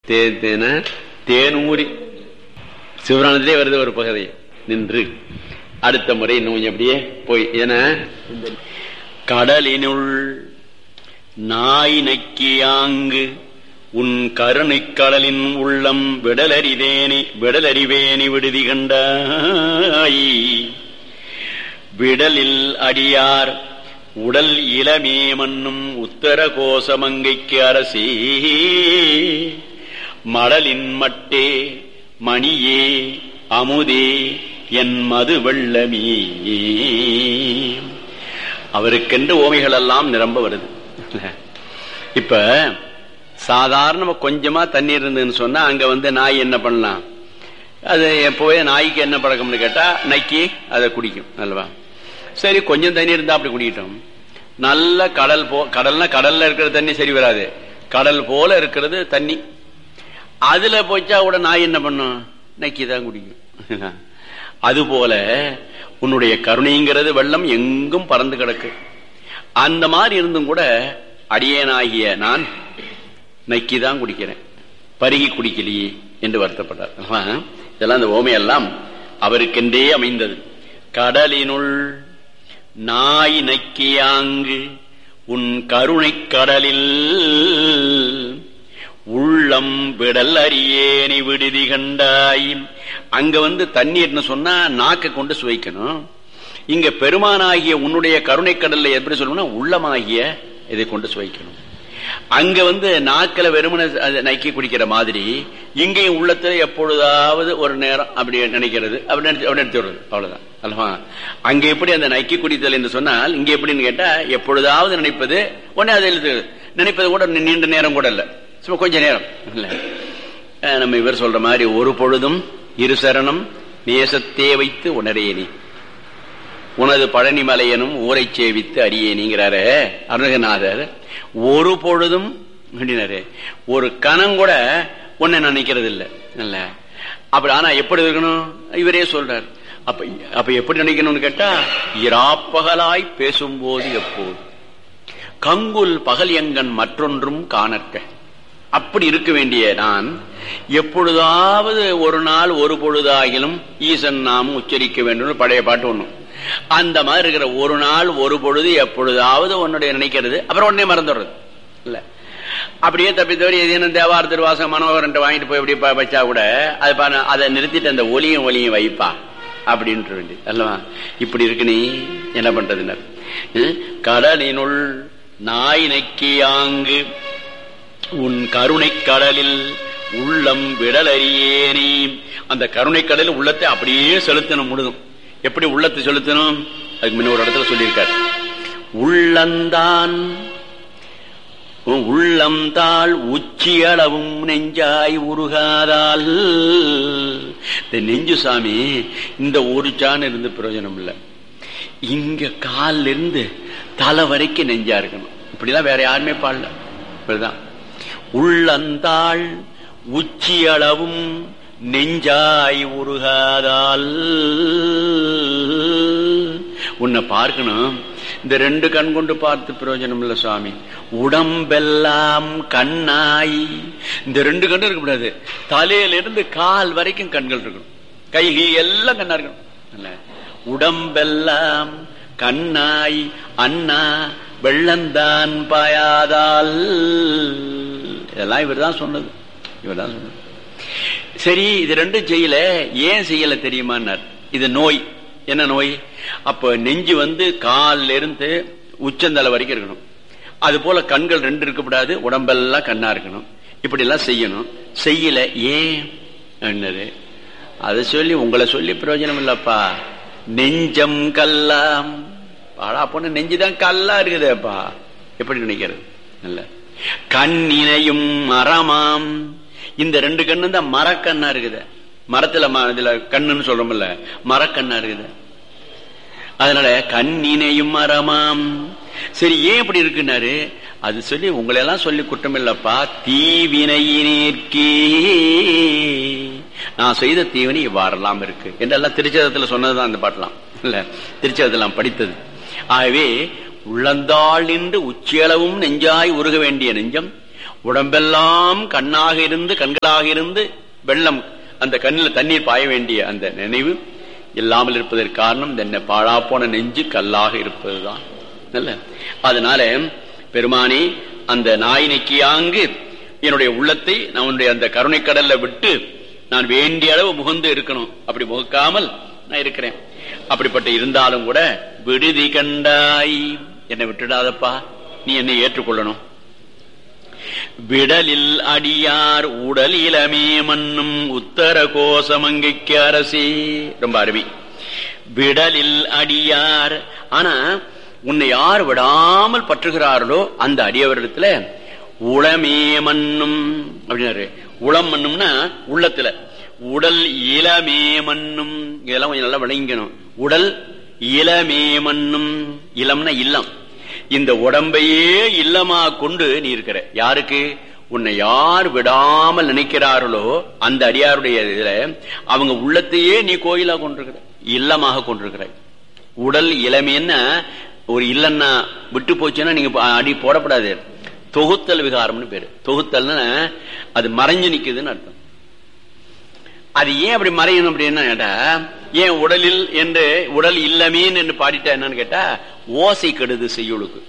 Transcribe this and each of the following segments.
தே தேன தேனூரி சிவராணத்திலே வருது ஒரு பகுதி நின்று அடுத்த முறை இன்னும் கொஞ்சம் அப்படியே போய் என கடலினுள் நாய் நக்கியாங்கு உன் கருணைக் கடலின் உள்ளம் விடலறிவேனி விடலறிவேனி விடுதி கண்டாய் விடலில் அடியார் உடல் இளமே மன்னும் உத்தர கோசமங்கைக்கு அரசே மடலின் மட்டே மணியே அமுதே என் மது வெள்ளமே அவருக்கென்று ஓமைகள் எல்லாம் நிரம்ப வருது இப்ப சாதாரண கொஞ்சமா தண்ணீர் இருந்ததுன்னு சொன்னா அங்க வந்து நாய் என்ன பண்ணலாம் அது எப்போவே நாய்க்கு என்ன பழக்கம்னு கேட்டா நக்கி அதை குடிக்கும் அல்லவா சரி கொஞ்சம் தண்ணி இருந்தா அப்படி குடிக்கிட்டோம் நல்ல கடல் போ கடல்னா கடல்ல இருக்கிற தண்ணி சரி வராது கடல் போல இருக்கிறது தண்ணி அதுல போச்சா கூட நாய் என்ன பண்ணும் நக்கி தான் குடிக்கும் அது போல உன்னுடைய கருணைங்கிறது வெள்ளம் எங்கும் பறந்து கிடக்கு அந்த மாதிரி இருந்தும் கூட அடியேனாகிய நான் நக்கி தான் குடிக்கிறேன் பருகி குடிக்கலையே என்று வருத்தப்பட்டார் இதெல்லாம் அந்த ஓமையெல்லாம் அவருக்கென்றே அமைந்தது கடலினுள் நாய் நக்கியாங்கு உன் கருணை கடலில் உள்ளம் விடல் அறியேனி விடுதி கண்டாய் அங்க வந்து தண்ணீர்னு சொன்னா நாக்க கொண்டு சுவைக்கணும் இங்க பெருமானாகிய உன்னுடைய கருணை கடல்ல எப்படி சொல்லணும்னா உள்ளமாகிய இதை கொண்டு சுவைக்கணும் அங்க வந்து நாக்கில வெறுமனை நக்கி குடிக்கிற மாதிரி இங்கேயும் உள்ளத்துல எப்பொழுதாவது ஒரு நேரம் அப்படி நினைக்கிறது அப்படி அப்படி எடுத்து விடுறது அவ்வளவுதான் அல்லவா அங்க எப்படி அந்த நக்கி குடித்தல் என்று சொன்னால் இங்க எப்படின்னு கேட்டா எப்பொழுதாவது நினைப்பது உடனே அதை எழுது நினைப்பது கூட நீண்ட நேரம் கூட இல்ல சும்மா கொஞ்ச நேரம் இல்ல நம்ம இவர் சொல்ற மாதிரி ஒரு பொழுதும் இரு சரணம் நேசத்தே வைத்து உணரேனி உனது பழனி மலையனும் ஊரை சேவித்து அரியேனிங்கிறாரு அருணகநாதர் ஒரு பொழுதும் அப்படின்னாரு ஒரு கணம் கூட உன்னை நினைக்கிறது இல்லை இல்ல அப்படி ஆனா எப்படி இருக்கணும் இவரே சொல்றார் அப்ப அப்ப எப்படி நினைக்கணும்னு கேட்டா இராப்பகலாய் பேசும்போது எப்போது கங்குல் பகல் எங்கன் மற்றொன்றும் காணற்க அப்படி இருக்க வேண்டிய நான் எப்பொழுதாவது ஒரு நாள் ஒரு பொழுதாகிலும் ஈசன் நாம் உச்சரிக்க வேண்டும் பழைய பாட்டு ஒண்ணும் அந்த மாதிரி இருக்கிற ஒரு நாள் ஒரு பொழுது எப்பொழுதாவது உன்னுடைய நினைக்கிறது அப்புறம் உடனே மறந்துடுறது இல்ல அப்படியே தப்பி தவறி எதுவும் தேவார திருவாசம் மனோகரன் வாங்கிட்டு போய் எப்படி வச்சா கூட அது அதை நிறுத்திட்டு அந்த ஒலியும் ஒலியும் வைப்பா அப்படின்ட்டு வேண்டி அல்லவா இப்படி இருக்கு நீ என்ன பண்றதுனர் கடலினுள் நாய் நக்கியாங்கு உன் கருணை கடலில் உள்ளம் விடலறியேனே அந்த கருணை கடலில் உள்ளத்தை அப்படியே செலுத்தணும் முழுதும் எப்படி உள்ளத்தை செலுத்தணும் அதுக்கு முன்ன ஒரு இடத்துல சொல்லியிருக்கார் உள்ளந்தான் உள்ளம் தாள் உச்சியளவும் நெஞ்சாய் உருகாதால் இந்த நெஞ்சு சாமி இந்த ஒரு சான் இருந்து பிரயோஜனம் இல்லை இங்க காலில் இருந்து தலை வரைக்கும் நெஞ்சா இருக்கணும் இப்படிலாம் வேற யாருமே பாடல இப்படிதான் உள்ளந்தாள் உச்சியளவும் நெஞ்சாய் உருகாதால் உன்னை பார்க்கணும் இந்த ரெண்டு கண் கொண்டு பார்த்து பிரயோஜனம் இல்ல சுவாமி உடம்பெல்லாம் கண்ணாய் இந்த ரெண்டு கண்ணு இருக்கக்கூடாது தலையில இருந்து கால் வரைக்கும் கண்கள் இருக்கணும் கைகி எல்லாம் கண்ணா இருக்கணும் உடம்பெல்லாம் கண்ணாய் அண்ணா வெள்ளந்தான் பாயாதால் இதெல்லாம் இவர் தான் சொன்னது இவர் தான் சொன்னது சரி இது ரெண்டும் செய்யல ஏன் செய்யல தெரியுமான்னார் இது நோய் என்ன நோய் அப்ப நெஞ்சு வந்து காலில் இருந்து உச்சந்தலை வரைக்கும் இருக்கணும் அது போல கண்கள் ரெண்டு இருக்கக்கூடாது உடம்பெல்லாம் கண்ணா இருக்கணும் இப்படி எல்லாம் செய்யணும் செய்யல ஏன் என்னது அதை சொல்லி உங்களை சொல்லி பிரயோஜனம் இல்லப்பா நெஞ்சம் கல்லாம் பாடா பொண்ணு நெஞ்சுதான் கல்லா இருக்குதேப்பா எப்படி நினைக்கிறது இல்ல கண்ணினையும் மரமாம் இந்த ரெண்டு கண்ணு தான் மரக்கண்ணா இருக்குது மரத்துல இதுல கண்ணுன்னு சொல்றோம்ல மரக்கண்ணா இருக்குது அதனால கண்ணினையும் மரமாம் சரி ஏன் இப்படி இருக்குன்னாரு அது சொல்லி உங்களை எல்லாம் சொல்லி குற்றம் இல்லப்பா தீவினையினேற்கே நான் செய்த தீவினை இவ்வாறெல்லாம் இருக்கு என்றெல்லாம் திருச்சதத்துல சொன்னதுதான் அந்த பாட்டெல்லாம் இல்ல திருச்சதத்தெல்லாம் படித்தது ஆகவே உள்ளந்தாள் நின்று உச்சியளவும் நெஞ்சாய் உருக வேண்டிய நெஞ்சம் உடம்பெல்லாம் கண்ணாக இருந்து கண்களாக இருந்து வெள்ளம் அந்த கண்ணில் தண்ணீர் பாய வேண்டிய அந்த நினைவு இல்லாமல் இருப்பதற்கு காரணம் என்ன பாழா போன நெஞ்சு கல்லாக இருப்பதுதான் நல்ல அதனால பெருமானி அந்த நாய் நெக்கியாங்கு என்னுடைய உள்ளத்தை நான் உன்னுடைய அந்த கருணை கடல்ல விட்டு நான் வேண்டிய அளவு முகந்து இருக்கணும் அப்படி முகக்காமல் நான் இருக்கிறேன் அப்படிப்பட்ட இருந்தாலும் கூட விடுதி கண்டாய் என்னை விட்டுடாதப்பா நீ என்னை ஏற்றுக்கொள்ளணும் விடலில் அடியார் உடல் இளமே மண்ணும் உத்தர கோசமங்கைக்கு அரசி ரொம்ப அருமை விடலில் அடியார் ஆனா உன்னை யார் விடாமல் பற்றுகிறார்களோ அந்த அடியவரிடத்துல உளமே மண்ணும் அப்படின்னாரு உளம் மண்ணும்னா உள்ளத்துல உடல் இளமே மண்ணும் இதெல்லாம் கொஞ்சம் நல்லா விளங்கணும் உடல் இளமே மண்ணும் இளம்னா இல்லம் இந்த உடம்பையே இல்லமா கொண்டு நீ இருக்கிற யாருக்கு உன்னை யார் விடாமல் நினைக்கிறார்களோ அந்த அடியாருடைய இதுல அவங்க உள்ளத்தையே நீ கோயிலா கொண்டிருக்கிற இல்லமாக கொண்டிருக்கிற உடல் இளமைன்னா ஒரு இல்லன்னா விட்டு போச்சுன்னா நீங்க அடி போடப்படாது தொகுத்தல் விகாரம்னு பேரு தொகுத்தல்னா அது மறைஞ்சு நிக்குதுன்னு அர்த்தம் அது ஏன் அப்படி மறையணும் அப்படின்னா கேட்டா ஏன் உடலில் என்று உடல் இல்லமேன் என்று பாடிட்டா என்னன்னு கேட்டா ஓசை கெடுது செய்யுளுக்கு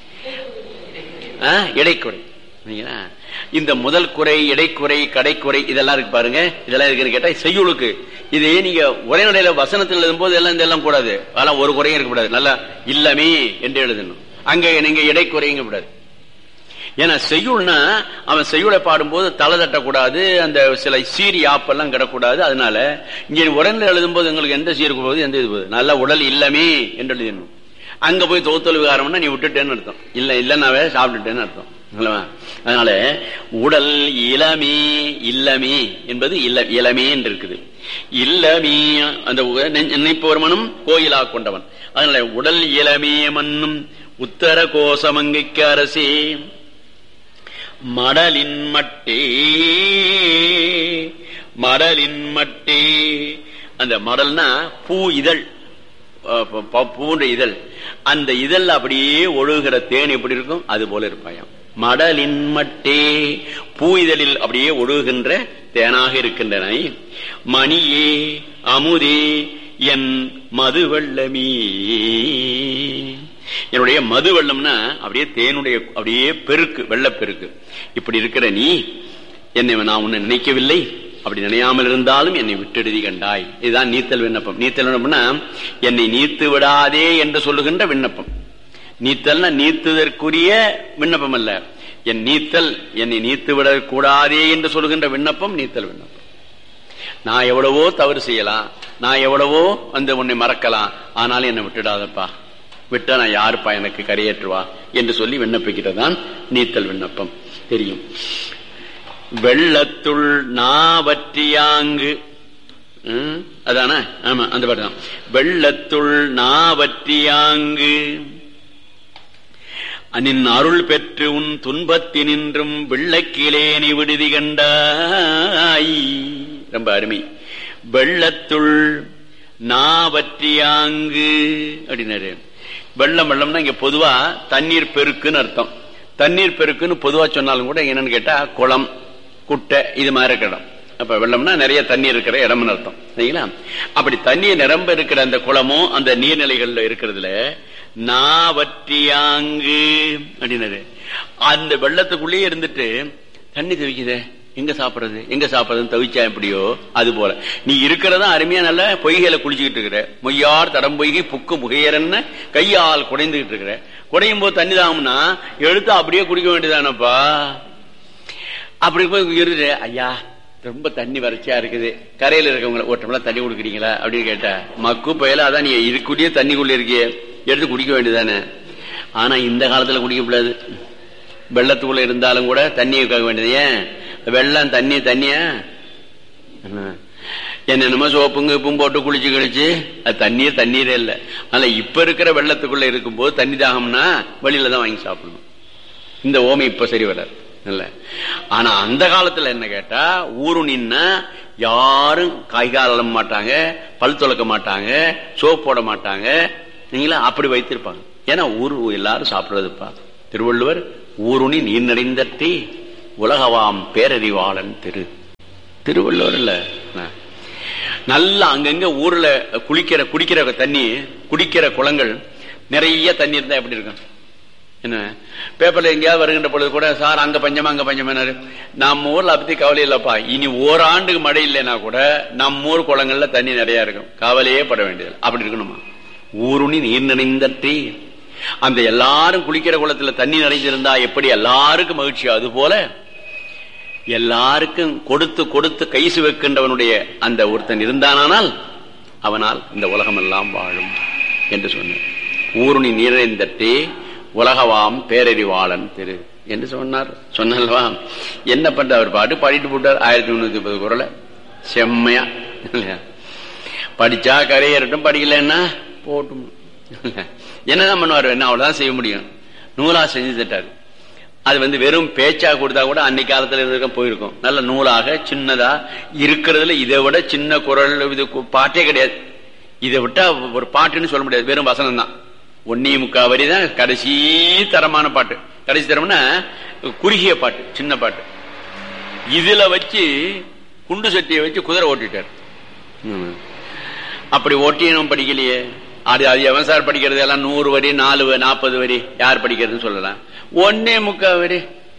இடைக்குறை இந்த முதல் குறை இடைக்குறை கடைக்குறை இதெல்லாம் இருக்கு பாருங்க இதெல்லாம் இருக்குன்னு கேட்டா செய்யுளுக்கு இதே நீங்க உரைநடையில வசனத்தில் எழுதும் போது எல்லாம் இதெல்லாம் கூடாது அதெல்லாம் ஒரு குறையும் இருக்கக்கூடாது நல்லா இல்லமே என்று எழுதணும் அங்க நீங்க இடைக்குறையும் கூடாது ஏன்னா செய்யுள்னா அவன் செய்யுளை பாடும்போது தலை தட்டக்கூடாது அந்த சில சீரி ஆப்பெல்லாம் கிடக்கூடாது அதனால இங்க உடனே எழுதும் போது எங்களுக்கு எந்த சீருக்கு போகுது எந்த இது போகுது நல்ல உடல் இல்லமே என்று எழுதிடணும் அங்க போய் தோத்தல் விகாரம்னா நீ விட்டுட்டேன்னு அர்த்தம் இல்ல இல்லன்னாவே சாப்பிட்டுட்டேன்னு அர்த்தம் அதனால உடல் இளமே இல்லமே என்பது இல்ல இளமே என்று இருக்குது இல்லமே அந்த நினைப்பவர் மனம் கோயிலா கொண்டவன் அதனால உடல் இளமே மண்ணும் உத்தர கோசமங்கைக்கு அரசே மடலின் மட்டே மடலின் மட்டே அந்த மடல்னா பூ இதழ் பூன்ற இதழ் அந்த இதழ் அப்படியே ஒழுகிற தேன் எப்படி இருக்கும் அது போல இருப்பாயாம் மடலின் மட்டே பூ இதழில் அப்படியே ஒழுகுகின்ற தேனாக இருக்கின்றன மணியே அமுதே என் மது வெள்ளமீ என்னுடைய மது வெள்ளம்னா அப்படியே தேனுடைய அப்படியே பெருக்கு வெள்ளப்பெருக்கு இப்படி இருக்கிற நீ என்னை நான் உன்னை நினைக்கவில்லை அப்படி நினையாமல் இருந்தாலும் என்னை விட்டெழுதி கண்டாய் இதுதான் நீத்தல் விண்ணப்பம் நீத்தல் விண்ணப்பம்னா என்னை நீத்து விடாதே என்று சொல்லுகின்ற விண்ணப்பம் நீத்தல்னா நீத்துதற்குரிய விண்ணப்பம் அல்ல என் நீத்தல் என்னை நீத்து விடக் கூடாதே என்று சொல்லுகின்ற விண்ணப்பம் நீத்தல் விண்ணப்பம் நான் எவ்வளவோ தவறு செய்யலாம் நான் எவ்வளவோ வந்து உன்னை மறக்கலாம் ஆனாலும் என்னை விட்டுடாதப்பா விட்டா நான் யாருப்பா எனக்கு கரையேற்றுவா என்று சொல்லி விண்ணப்பிக்கிறதான் நீத்தல் விண்ணப்பம் தெரியும் வெள்ளத்துள் நாவற்றியாங்கு அதான ஆமா அந்த பாட்டு தான் வெள்ளத்துள் நாவற்றியாங்கு நின் அருள் பெற்று உன் துன்பத்தினின்றும் வெள்ளக்கிலேனி விடுதி கண்டாய் ரொம்ப அருமை வெள்ளத்துள் நாவற்றியாங்கு அப்படின்னாரு வெள்ளம் வெள்ளம்னா இங்க பொதுவா தண்ணீர் பெருக்குன்னு அர்த்தம் தண்ணீர் பெருக்குன்னு பொதுவா சொன்னாலும் கூட என்னன்னு கேட்டா குளம் குட்டை இது மாதிரி இருக்கிற இடம் அப்ப வெள்ளம்னா நிறைய தண்ணீர் இருக்கிற இடம்னு அர்த்தம் சரிங்களா அப்படி தண்ணீர் நிரம்ப இருக்கிற அந்த குளமும் அந்த நீர்நிலைகள்ல இருக்கிறதுல நாவற்றியாங்கு அப்படின்னாரு அந்த வெள்ளத்துக்குள்ளேயே இருந்துட்டு தண்ணி தவிக்குதே எங்க சாப்பிடுறது எங்க சாப்பிடுறதுன்னு தவிச்சா எப்படியோ அது போல நீ இருக்கிறதா அருமையா நல்ல பொய்கையில குளிச்சுக்கிட்டு இருக்கிற மொய்யார் தடம் பொய்கை புக்கு முகையரன்னு கையால் குடைந்துகிட்டு இருக்கிற குடையும் போது தண்ணி தாகும்னா எடுத்து அப்படியே குடிக்க வேண்டியதானப்பா அப்படி போய் இருந்துட்டு ஐயா ரொம்ப தண்ணி வறட்சியா இருக்குது கரையில இருக்கவங்க ஒரு டம்ளர் தண்ணி கொடுக்குறீங்களா அப்படின்னு கேட்டா மக்கு பயல அதான் நீ இதுக்குள்ளேயே தண்ணிக்குள்ள இருக்கிய எடுத்து குடிக்க வேண்டியதானே ஆனா இந்த காலத்துல குடிக்கக்கூடாது வெள்ளத்துக்குள்ள இருந்தாலும் கூட தண்ணியை கேட்க வேண்டியது ஏன் வெள்ளம் தண்ணி தண்ணியா என்னென்னமோ சோப்புங்க உப்பும் போட்டு குளிச்சு கழிச்சு அது தண்ணீர் தண்ணீரே இல்லை அதனால இப்ப இருக்கிற வெள்ளத்துக்குள்ள இருக்கும்போது தண்ணி தாகம்னா வெளியில தான் வாங்கி சாப்பிடணும் இந்த ஓமை இப்ப சரி வராது இல்ல ஆனா அந்த காலத்துல என்ன கேட்டா ஊரு நின்னா யாரும் காய்கால் அள்ள மாட்டாங்க பல் துளக்க மாட்டாங்க சோப் போட மாட்டாங்க நீங்களா அப்படி வைத்திருப்பாங்க ஏன்னா ஊரு எல்லாரும் சாப்பிடுறதுப்பா திருவள்ளுவர் ஊருணி நீர் நிறைந்தட்டி உலகவாம் பேரறிவாளன் திரு திருவள்ளுவர் இல்ல நல்லா அங்கங்க ஊர்ல குளிக்கிற குடிக்கிற தண்ணி குடிக்கிற குளங்கள் நிறைய தண்ணி இருந்தா எப்படி இருக்கும் என்ன பேப்பர்ல எங்கேயாவது வருகின்ற பொழுது கூட சார் அங்க பஞ்சமா அங்க பஞ்சமானாரு நம்ம ஊர்ல பத்தி கவலை இல்லப்பா இனி ஓராண்டுக்கு மழை இல்லைன்னா கூட நம்ம ஊர் குளங்கள்ல தண்ணி நிறைய இருக்கும் கவலையே பட வேண்டியது அப்படி இருக்கணுமா ஊருணி நீர் நினைந்தற்றி அந்த எல்லாரும் குளிக்கிற குளத்துல தண்ணி நிறைஞ்சிருந்தா எப்படி எல்லாருக்கும் மகிழ்ச்சி அது போல எல்லாருக்கும் கொடுத்து கொடுத்து கைசு வைக்கின்றவனுடைய அந்த ஒருத்தன் இருந்தானால் அவனால் இந்த உலகம் எல்லாம் வாழும் என்று சொன்னார் ஊருணி நீரைந்தட்டே உலகவாம் பேரறிவாளன் திரு என்று சொன்னார் சொன்னல்வா என்ன பண்ற அவர் பாட்டு பாடிட்டு போட்டார் ஆயிரத்தி முன்னூத்தி முப்பது குரலை செம்மையா இல்லையா படிச்சா கரையேறட்டும் படிக்கலன்னா போட்டும் என்னதான் பண்ணுவார் என்ன அவ்வளவுதான் செய்ய முடியும் நூலா செஞ்சு தட்டாரு அது வந்து வெறும் பேச்சா கொடுத்தா கூட அன்னைக்கு காலத்துல இருக்க போயிருக்கும் நல்ல நூலாக சின்னதா இருக்கிறதுல இதை விட சின்ன குரல் இது பாட்டே கிடையாது இதை விட்டா ஒரு பாட்டுன்னு சொல்ல முடியாது வெறும் வசனம் தான் ஒன்னே முக்கா வரி தான் கடைசி தரமான பாட்டு கடைசி தரம்னா குறுகிய பாட்டு சின்ன பாட்டு இதுல வச்சு குண்டு சட்டியை வச்சு குதிரை ஓட்டிட்டார் அப்படி ஓட்டியும் படிக்கலையே அது அது எவன் சார் படிக்கிறது எல்லாம் நூறு வரி நாலு நாற்பது வரி யார் படிக்கிறதுன்னு சொல்லலாம் ஒன்னே முக்கா வரி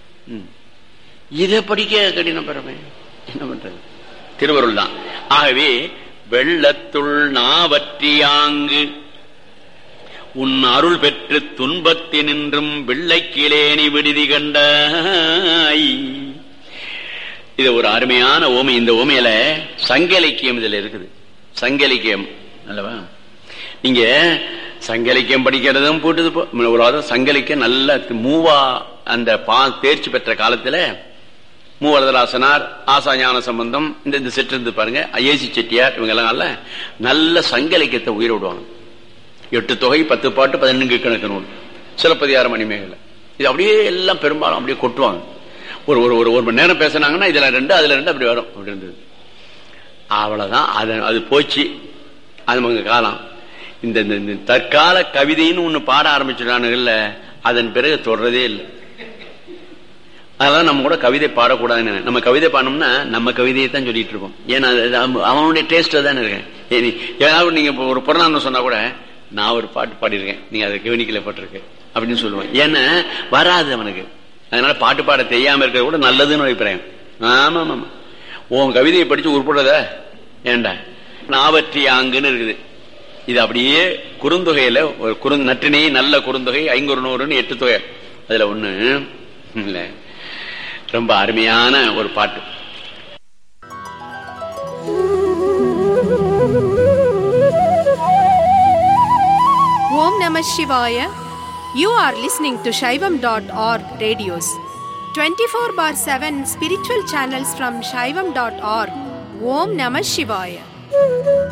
இதை படிக்க கடின பரமை என்ன பண்றது திருவருள் தான் ஆகவே வெள்ளத்துள் நாவற்றியாங்கு உன் அருள் பெற்று துன்பத்தினின்றும் வெள்ளைக்கிலேனி விடுதி கண்டாய் இது ஒரு அருமையான ஓமை இந்த ஓமையில சங்க இலக்கியம் இதுல இருக்குது சங்க இலக்கியம் அல்லவா நீங்க சங்க இலக்கியம் படிக்கிறதும் போட்டது ஒரு சங்க இலக்கியம் நல்ல மூவா அந்த பா தேர்ச்சி பெற்ற காலத்துல மூவரதராசனார் ஆசா ஞான சம்பந்தம் இந்த இந்த செட்டு இருந்து பாருங்க ஏசி செட்டியார் இவங்க எல்லாம் நல்ல சங்க இலக்கியத்தை உயிர் விடுவாங்க எட்டு தொகை பத்து பாட்டு பதினெண்டு கணக்கு நூல் சிலப்பதிகாரம் மணிமேகலை இது அப்படியே எல்லாம் பெரும்பாலும் அப்படியே கொட்டுவாங்க ஒரு ஒரு ஒரு ஒரு மணி நேரம் பேசினாங்கன்னா இதுல ரெண்டு அதுல ரெண்டு அப்படி வரும் அப்படி இருந்தது அவ்வளவுதான் அது அது போச்சு அது மங்க காலம் இந்த இந்த தற்கால கவிதைன்னு ஒண்ணு பாட ஆரம்பிச்சிடானுங்கல்ல அதன் பிறகு தொடரதே இல்லை அதெல்லாம் நம்ம கூட கவிதை பாடக்கூடாதுன்னு நம்ம கவிதை பாடணும்னா நம்ம கவிதையை தான் சொல்லிட்டு இருப்போம் ஏன்னா அவனுடைய டேஸ்ட் தானே இருக்கேன் ஏதாவது நீங்க ஒரு புறநானூறு சொன்னா கூட நான் ஒரு பாட்டு பாடியிருக்கேன் நீங்க அதை கவனிக்கல பட்டிருக்கு அப்படின்னு சொல்லுவேன் ஏன்னா வராது அவனுக்கு அதனால பாட்டு பாட தெரியாம இருக்கிறது கூட நல்லதுன்னு அபிப்பிராயம் ஆமா ஆமா உன் கவிதையை படிச்சு உருப்படுறத ஏண்டா நாவற்றி ஆங்குன்னு இருக்குது இது அப்படியே குறுந்தொகையில ஒரு குறு நற்றினை நல்ல குறுந்தொகை ஐங்குறு நூறுன்னு எட்டு தொகை அதுல ஒண்ணு இல்ல ரொம்ப அருமையான ஒரு பாட்டு Om Namah Shivaya you are listening to Saivam dot org radios twenty four by seven spiritual channels from Saivam dot org Om Namah சிவாய